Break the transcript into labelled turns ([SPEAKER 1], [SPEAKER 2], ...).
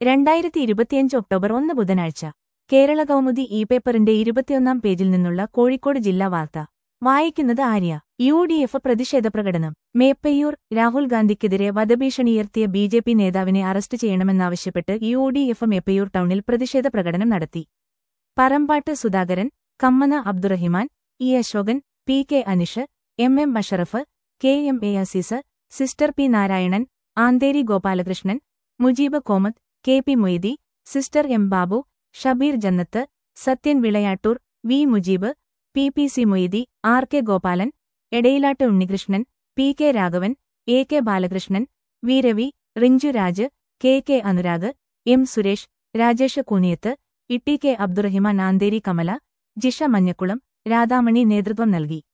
[SPEAKER 1] രണ്ടായിരത്തി ഇരുപത്തിയഞ്ച് ഒക്ടോബർ ഒന്ന് ബുധനാഴ്ച കേരള കൗമുദി ഇ പേപ്പറിന്റെ ഇരുപത്തിയൊന്നാം പേജിൽ നിന്നുള്ള കോഴിക്കോട് ജില്ലാ വാർത്ത വായിക്കുന്നത് ആര്യ യു ഡി എഫ് പ്രതിഷേധ പ്രകടനം മേപ്പയ്യൂർ രാഹുൽ ഗാന്ധിക്കെതിരെ വധഭീഷണിയുയർത്തിയ ബി ജെ പി നേതാവിനെ അറസ്റ്റ് ചെയ്യണമെന്നാവശ്യപ്പെട്ട് യു ഡി എഫ് മേപ്പയ്യൂർ ടൗണിൽ പ്രതിഷേധ പ്രകടനം നടത്തി Parambatt Sudhakaran Kammana Abdurahiman E Ashokan P K Anish M M Basharaf K M A Azeez sister P Narayanan Antheri Gopalakrishnan Mujeeb Komath K P Moidi sister M Babu Shabeer Jannath Sathyan Vilayattoor V Mujeeb P P C Moidi R K Gopalan Edayilatt Unnikrishnan P K Raghavan A K Balakrishnan V Ravi Rinju Raj K K Anurag M Suresh Rajesh Kuniyath Itty K Abdurahiman Antheri Kamala Jisha Manjakkulam Radhamani നേതൃത്വം നൽകി